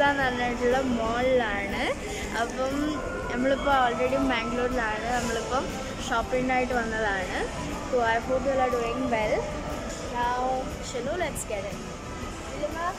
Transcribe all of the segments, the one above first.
എന്ന് പറഞ്ഞിട്ടുള്ള മോളിലാണ് അപ്പം നമ്മളിപ്പോൾ ഓൾറെഡി ബാംഗ്ലൂരിലാണ് നമ്മളിപ്പം ഷോപ്പിങ്ങിനായിട്ട് വന്നതാണ് so I hope you are doing well now Shelu let's get it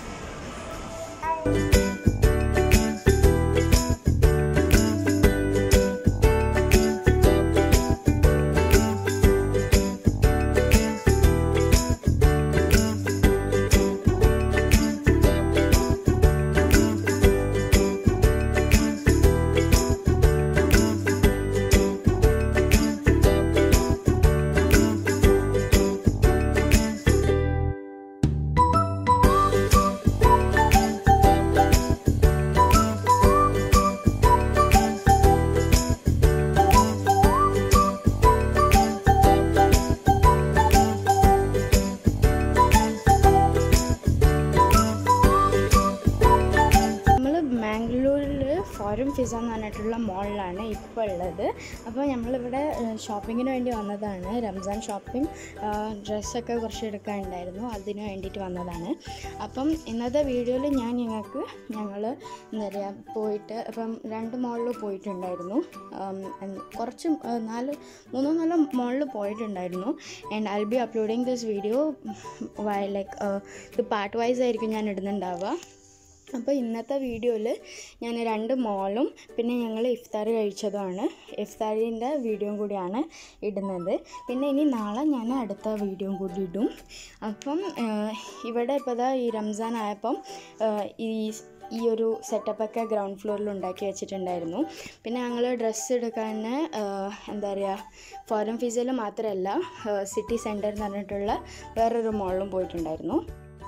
നമ്മൾ ബാംഗ്ലൂരിൽ ഫോറിൻ ഫിസ എന്ന് പറഞ്ഞിട്ടുള്ള മോളിലാണ് ഇപ്പോൾ ഉള്ളത് അപ്പോൾ നമ്മളിവിടെ ഷോപ്പിങ്ങിന് വേണ്ടി വന്നതാണ് റംസാൻ ഷോപ്പിംഗ് ഡ്രസ്സൊക്കെ കുറച്ച് എടുക്കാനുണ്ടായിരുന്നു അതിന് വേണ്ടിയിട്ട് വന്നതാണ് അപ്പം ഇന്നത്തെ വീഡിയോയിൽ ഞാൻ ഞങ്ങൾക്ക് ഞങ്ങൾ എന്താ പറയുക പോയിട്ട് ഇപ്പം രണ്ട് മോളിൽ പോയിട്ടുണ്ടായിരുന്നു ഉം, and കുറച്ച് ആ, നാല് മൂന്നോ നാലോ മോളിൽ പോയിട്ടുണ്ടായിരുന്നു and I be uploading this video why like ഇത് പാർട്ട് വൈസ് ആയിരിക്കും ഞാൻ ഇടുന്നുണ്ടാവുക അപ്പോൾ ഇന്നത്തെ വീഡിയോയിൽ ഞാൻ രണ്ട് മോളും പിന്നെ ഞങ്ങൾ ഇഫ്താർ കഴിച്ചതുമാണ് ഇഫ്താറിൻ്റെ വീഡിയോയും കൂടിയാണ് ഇടുന്നത് പിന്നെ ഇനി നാളെ ഞാൻ അടുത്ത വീഡിയോയും കൂടി ഇടും അപ്പം ആഹ്, ഇവിടെ ഇപ്പോൾ ദാ ഈ റംസാൻ ആയപ്പം ആഹ്, ഈ ഈ ഒരു സെറ്റപ്പൊക്കെ ഗ്രൗണ്ട് ഫ്ലോറിൽ ഉണ്ടാക്കി വെച്ചിട്ടുണ്ടായിരുന്നു പിന്നെ ഞങ്ങൾ ഡ്രസ്സ് എടുക്കാൻ ആഹ്, എന്താ പറയുക ഫോറിൻ ഫീസിൽ മാത്രമല്ല സിറ്റി സെൻറ്റർ എന്ന് പറഞ്ഞിട്ടുള്ള വേറൊരു മോളിലും പോയിട്ടുണ്ടായിരുന്നു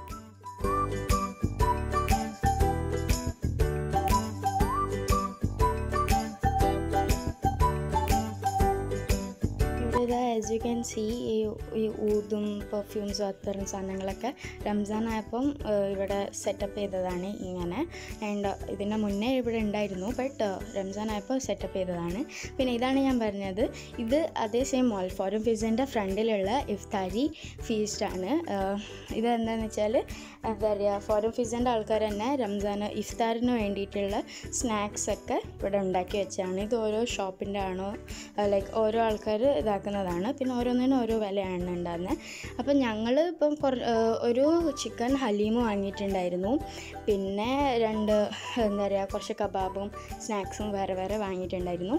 ഇവിടെ ഇതാ ആസ് യു ക്യാൻ സി ഈ ഈ ഊതും പെർഫ്യൂംസും അത്തരം സാധനങ്ങളൊക്കെ റംസാൻ ആയപ്പം ഏഹ്, ഇവിടെ സെറ്റപ്പ് ചെയ്തതാണ് ഇങ്ങനെ ആൻഡ് ഇതിന് മുന്നേ ഇവിടെ ഉണ്ടായിരുന്നു ബട്ട് റംസാൻ ആയപ്പോൾ സെറ്റപ്പ് ചെയ്തതാണ് പിന്നെ ഇതാണ് ഞാൻ പറഞ്ഞത് ഇത് അതേ സെയിം മോൾ ഫോറം ഫീസിൻ്റെ ഫ്രണ്ടിലുള്ള ഇഫ്താരി ഫീസ്റ്റാണ് ഇത് എന്താണെന്ന് വെച്ചാൽ എന്താ പറയുക ഫോറം ഫീസിൻ്റെ ആൾക്കാർ തന്നെ റംസാൻ ഇഫ്താറിന് വേണ്ടിയിട്ടുള്ള സ്നാക്സ് ഒക്കെ ഇവിടെ ഉണ്ടാക്കി വെച്ചാണ് ഇത് ഓരോ ഷോപ്പിൻ്റെ ആണോ ലൈക്ക് ഓരോ ആൾക്കാർ ഇതാക്കുന്നതാണ് പിന്നെ ഓരോന്നിനും ഓരോ വിലയാണ് ഉണ്ടാകുന്നത് അപ്പം ഞങ്ങൾ ഇപ്പം കുറ ഏഹ് ഒരു ചിക്കൻ ഹലീമ് വാങ്ങിയിട്ടുണ്ടായിരുന്നു പിന്നെ രണ്ട് എന്താ പറയുക കുറച്ച് കബാബും സ്നാക്സും വേറെ വേറെ വാങ്ങിയിട്ടുണ്ടായിരുന്നു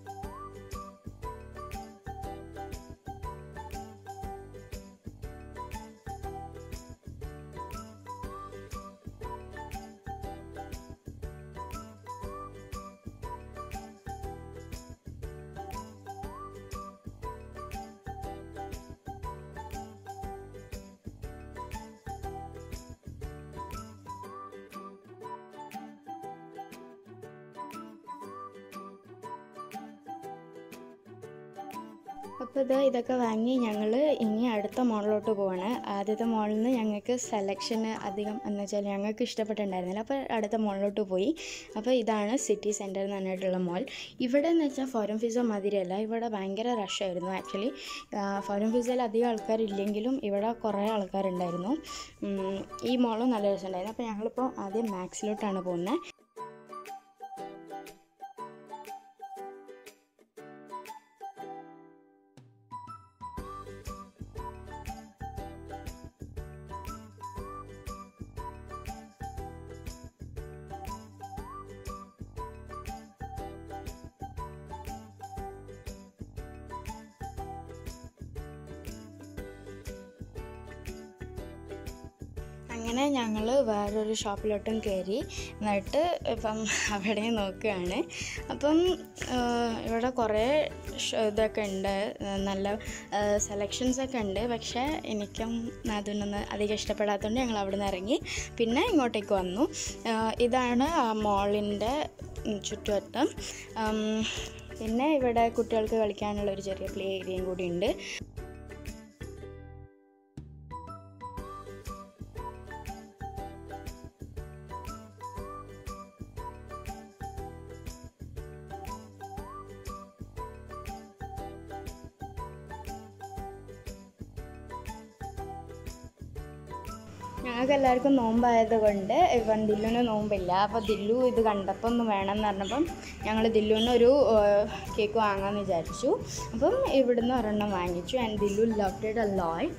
അപ്പോൾ ഇത് ഇതൊക്കെ വാങ്ങി ഞങ്ങൾ ഇനി അടുത്ത മോളിലോട്ട് പോവാണ് ആദ്യത്തെ മോളിൽ നിന്ന് ഞങ്ങൾക്ക് സെലക്ഷന് അധികം എന്ന് വെച്ചാൽ ഞങ്ങൾക്ക് ഇഷ്ടപ്പെട്ടിട്ടുണ്ടായിരുന്നില്ല അപ്പോൾ അടുത്ത മോളിലോട്ട് പോയി അപ്പോൾ ഇതാണ് സിറ്റി സെൻറ്റർ എന്ന് പറഞ്ഞിട്ടുള്ള മോൾ ഇവിടെ എന്ന് വെച്ചാൽ ഫോറം ഫിസോ മാതിരിയല്ല ഇവിടെ ഭയങ്കര റഷായിരുന്നു ആക്ച്വലി ഫോറം ഫിസയിൽ അധികം ആൾക്കാരില്ലെങ്കിലും ഇവിടെ കുറേ ആൾക്കാരുണ്ടായിരുന്നു ഉം, ഈ മോളും നല്ല രസമുണ്ടായിരുന്നു അപ്പോൾ ഞങ്ങളിപ്പോൾ ആദ്യം മാക്സിലോട്ടാണ് പോകുന്നത് അങ്ങനെ ഞങ്ങൾ വേറൊരു ഷോപ്പിലോട്ടും കയറി എന്നിട്ട് ഇപ്പം അവിടെ നോക്കുകയാണ് അപ്പം ആഹ്, ഇവിടെ കുറേ ഷ- ഇതൊക്കെ ഉണ്ട് നല്ല സെലക്ഷൻസ് ഒക്കെ ഉണ്ട് പക്ഷേ എനിക്കും അതിനൊന്നും അധികം ഇഷ്ടപ്പെടാത്തതുകൊണ്ട് ഞങ്ങൾ അവിടെ നിന്ന് ഇറങ്ങി പിന്നെ ഇങ്ങോട്ടേക്ക് വന്നു ആഹ്, ഇതാണ് ആ മോളിൻ്റെ ചുറ്റുവട്ടം ഉം, പിന്നെ ഇവിടെ കുട്ടികൾക്ക് കളിക്കാനുള്ള ഒരു ചെറിയ പ്ലേ ഏരിയയും കൂടി ഉണ്ട് ഞങ്ങൾക്ക് എല്ലാവർക്കും നോമ്പായത് കൊണ്ട് ഇവൻ ദില്ലുവിന് നോമ്പില്ല അപ്പോൾ ദില്ലു ഇത് കണ്ടപ്പോൾ ഒന്ന് വേണം എന്ന് പറഞ്ഞപ്പം ഞങ്ങൾ ദില്ലുവിന് ഒരു കേക്ക് വാങ്ങാമെന്ന് വിചാരിച്ചു അപ്പം ഇവിടുന്ന് ഒരെണ്ണം വാങ്ങിച്ചു and Dillu loved it a lot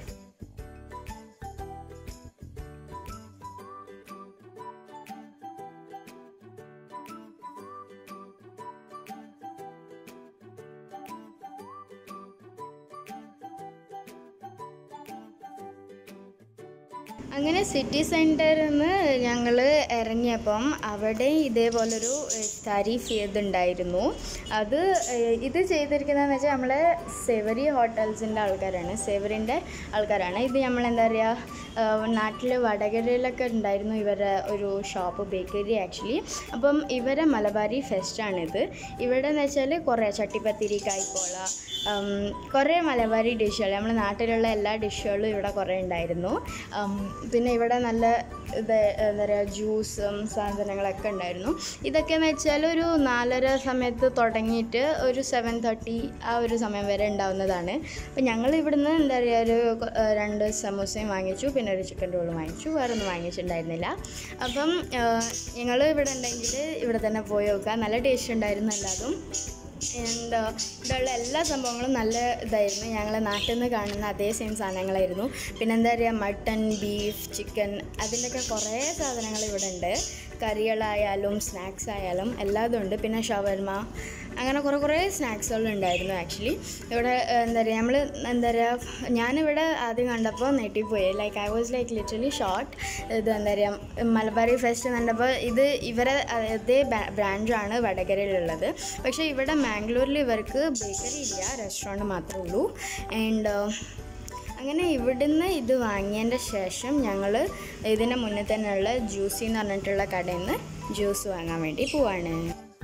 അങ്ങനെ സിറ്റി സെൻറ്ററിൽ നിന്ന് ഞങ്ങൾ ഇറങ്ങിയപ്പം അവിടെ ഇതേപോലൊരു താരീഫ് ചെയ്തുണ്ടായിരുന്നു അത് ഏഹ്, ഇത് ചെയ്തിരിക്കുന്നതെന്ന് വെച്ചാൽ നമ്മളെ സെവറി ഹോട്ടൽസിൻ്റെ ആൾക്കാരാണ് സെവറിൻ്റെ ആൾക്കാരാണ് ഇത് നമ്മൾ എന്താ പറയുക നാട്ടിൽ വടകരയിലൊക്കെ ഉണ്ടായിരുന്നു ഇവരെ ഒരു ഷോപ്പ് ബേക്കറി ആക്ച്വലി അപ്പം ഇവരെ മലബാരി ഫെസ്റ്റാണിത് ഇവിടെ എന്ന് വെച്ചാൽ കുറേ ചട്ടിപ്പത്തിരി കായ്പോള ഉം, കുറേ മലബാരി ഡിഷുകൾ നമ്മുടെ നാട്ടിലുള്ള എല്ലാ ഡിഷുകളും ഇവിടെ കുറേ ഉണ്ടായിരുന്നു ഉം, പിന്നെ ഇവിടെ നല്ല ഇത് എന്താ പറയുക ജ്യൂസും സാധനങ്ങളൊക്കെ ഉണ്ടായിരുന്നു ഇതൊക്കെയെന്ന് വെച്ചാൽ ഒരു നാലര സമയത്ത് തുടങ്ങിയിട്ട് ഒരു സെവൻ തേർട്ടി ആ ഒരു സമയം വരെ ഉണ്ടാവുന്നതാണ് അപ്പം ഞങ്ങൾ ഇവിടുന്ന് എന്താ പറയുക ഒരു കൊ- ഏഹ് രണ്ട് സമൂസയും വാങ്ങിച്ചു പിന്നെ ഒരു ചിക്കൻ റോളും വാങ്ങിച്ചു വേറെ ഒന്നും വാങ്ങിച്ചിട്ടുണ്ടായിരുന്നില്ല അപ്പം ഞങ്ങൾ ഇവിടെ ഉണ്ടെങ്കിൽ ഇവിടെ തന്നെ പോയി നോക്കുക നല്ല ടേസ്റ്റ് ഉണ്ടായിരുന്നു എല്ലാതും ആൻഡ് ഇവിടെയുള്ള എല്ലാ സംഭവങ്ങളും നല്ല ഇതായിരുന്നു ഞങ്ങൾ നാട്ടിൽ നിന്ന് കാണുന്ന അതേ സെയിം സാധനങ്ങളായിരുന്നു പിന്നെ എന്താ പറയുക മട്ടൺ ബീഫ് ചിക്കൻ അതിൻ്റെയൊക്കെ കുറേ സാധനങ്ങൾ ഇവിടെ ഉണ്ട് കറികളായാലും സ്നാക്സ് ആയാലും എല്ലാതും ഉണ്ട് പിന്നെ ഷവർമ അങ്ങനെ കുറേ കുറേ സ്നാക്സുകൾ ഉണ്ടായിരുന്നു ആക്ച്വലി ഇവിടെ ഏഹ്, എന്താ പറയുക നമ്മൾ എന്താ പറയുക ഞാനിവിടെ ആദ്യം കണ്ടപ്പോൾ നെട്ടിപ്പോയി like I was like literally shocked ഇത് എന്താ പറയുക മലബാറി ഫെസ്റ്റ് കണ്ടപ്പോൾ ഇത് ഇവരെ അതേ ബ്രാഞ്ചാണ് വടകരയിലുള്ളത് പക്ഷേ ഇവിടെ മാംഗ്ലൂരിൽ ഇവർക്ക് ബേക്കറി ഇല്ല റെസ്റ്റോറൻറ്റ് മാത്രമേ ഉള്ളൂ ആൻഡ് അങ്ങനെ ഇവിടുന്ന് ഇത് വാങ്ങിയതിൻ്റെ ശേഷം ഞങ്ങൾ ഇതിൻ്റെ മുന്നേ തന്നെയുള്ള ജ്യൂസി എന്ന് പറഞ്ഞിട്ടുള്ള കടയിൽ നിന്ന് ജ്യൂസ് വാങ്ങാൻ വേണ്ടി പോവാണ്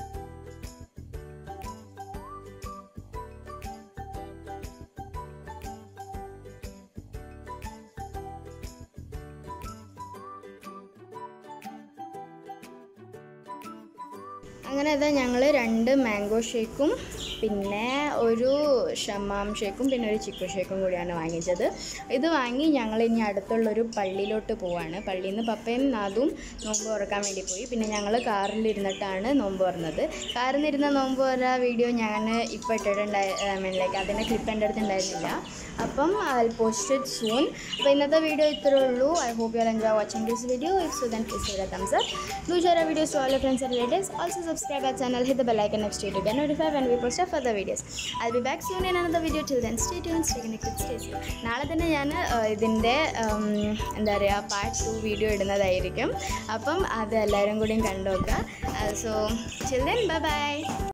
അങ്ങനെ അതാ ഞങ്ങൾ രണ്ട് മാംഗോ ഷേക്കും പിന്നെ ഒരു ഷമാം ഷേക്കും പിന്നെ ഒരു ചിക്കു ഷേക്കും കൂടിയാണ് വാങ്ങിച്ചത് ഇത് വാങ്ങി ഞങ്ങൾ ഇനി അടുത്തുള്ളൊരു പള്ളിയിലോട്ട് പോവാണ് പള്ളിയിൽ നിന്ന് പപ്പയും നാദും നോമ്പ് തുറക്കാൻ വേണ്ടി പോയി പിന്നെ ഞങ്ങൾ കാറിലിരുന്നിട്ടാണ് നോമ്പ് തുറന്നത് കാറിൽ നിന്നിരുന്ന നോമ്പ് തുറ വീഡിയോ ഞാൻ ഇപ്പോൾ ഇട്ടിട്ടുണ്ടായി ലൈക്ക് അതിൻ്റെ ക്ലിപ്പ് എൻ്റെ അടുത്ത് ഉണ്ടായിരുന്നില്ല അപ്പം ഐ പോസ്റ്റ് ഇറ്റ് സൂൺ അപ്പോൾ ഇന്നത്തെ വീഡിയോ ഇത്രേ ഉള്ളൂ I hope you enjoy watching this video if so then please give a thumbs up do share our videos to all your friends and relatives also subscribe our channel hit the bell icon next to it to get notified when we post our further videos i'll be back soon in another video till then stay tuned stay connected stay safe നാളെ തന്നെ ഞാൻ ഇതിൻ്റെ ഉം, എന്താ പറയുക part two video ഇടുന്നതായിരിക്കും അപ്പം അത് എല്ലാവരും കൂടിയും കണ്ടു നോക്കുക so chill then bye by